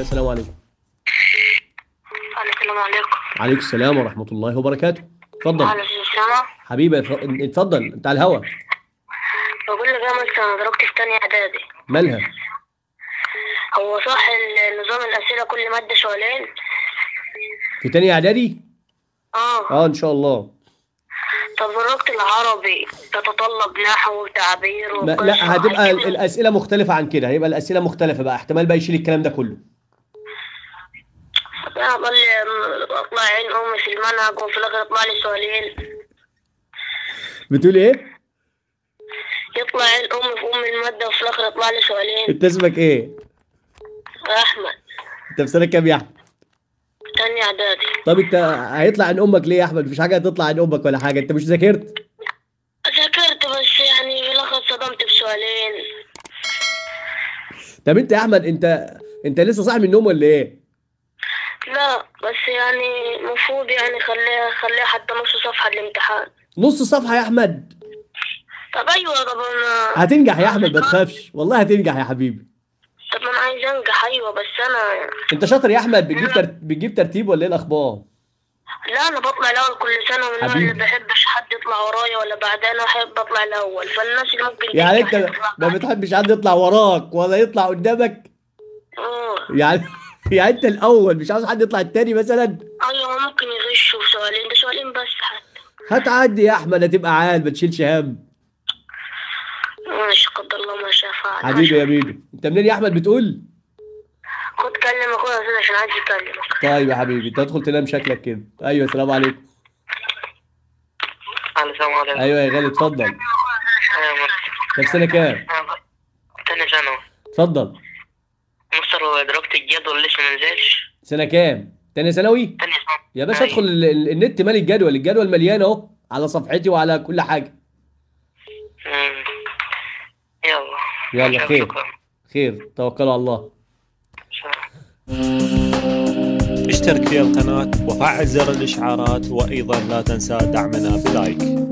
السلام عليكم السلام عليكم عليكم السلام ورحمه الله وبركاته اتفضل على السلامة حبيبي اتف- اتفضل انت على الهوا بقول لك يا مستر انا ضربت في تانية اعدادي مالها هو صح ال- نظام الاسئلة كل مادة سؤالين في تانية اعدادي اه اه ان شاء الله طب درجة العربي تتطلب نحو وتعبير ما وقصة لا هتبقى ال- هيجيب- الاسئله مختلفه عن كده هيبقى الاسئله مختلفه بقى احتمال بقى يشيل الكلام ده كله انا اضل اطلع عين امي في المنهج وفي الاخر يطلع لي سؤالين بتقول ايه يطلع عين امي في ام المادة وفي الاخر يطلع لي سؤالين انت اسمك ايه يا احمد انت في سنه كام يا احمد تانية اعدادي طب انت هيطلع عن امك ليه يا احمد مفيش حاجه هتطلع عن امك ولا حاجه انت مش ذاكرت ذاكرت بس يعني في الاخر صدمت بسؤالين طب انت يا احمد انت انت لسه صاحي من النوم ولا ايه لا بس يعني المفروض يعني خليها خليها حتى نص صفحة الامتحان نص صفحه يا احمد طب ايوه طب انا هتنجح يا احمد ما تخافش والله هتنجح يا حبيبي طب انا عايز انجح ايوه بس انا انت شاطر يا احمد بتجيب تر... بتجيب ترتيب ولا ايه الاخبار لا انا بطلع الاول كل سنه من النوع اللي حبيبي. بحبش حد يطلع ورايا ولا بعدين انا احب اطلع الاول فالناس اللي ممكن يعني تنجح انت تطلع ما بعد. بتحبش حد يطلع وراك ولا يطلع قدامك اه يعني يعني انت الاول مش عاوز حد يطلع التاني مثلا ايوه ممكن يغشوا في سؤالين ده سؤالين بس حتى هتعدي يا احمد هتبقى عال ما تشيلش هم ماشي قدر الله ما شاء فعل حبيبي يا ميدو انت منين يا احمد بتقول خد كلم اخويا يا استاذ عشان عايز يكلمك طيب يا حبيبي انت تدخل تنام شكلك كده ايوه السلام عليكم السلام عليكم ايوه يا غالي اتفضل ايوه طب سنه كام تاني ثانوي اتفضل مستر هو درجة الجدول لسه ما نزلش سنه كام تاني ثانوي تاني ثانوي يا باشا ادخل ال- ال- النت مالي الجدول الجدول مليان اهو على صفحتي وعلى كل حاجه مم. يلا يلا خير شكراً. خير توكلوا على الله شكراً. اشترك في القناة وفعل زر الإشعارات وأيضا لا تنسى دعمنا بلايك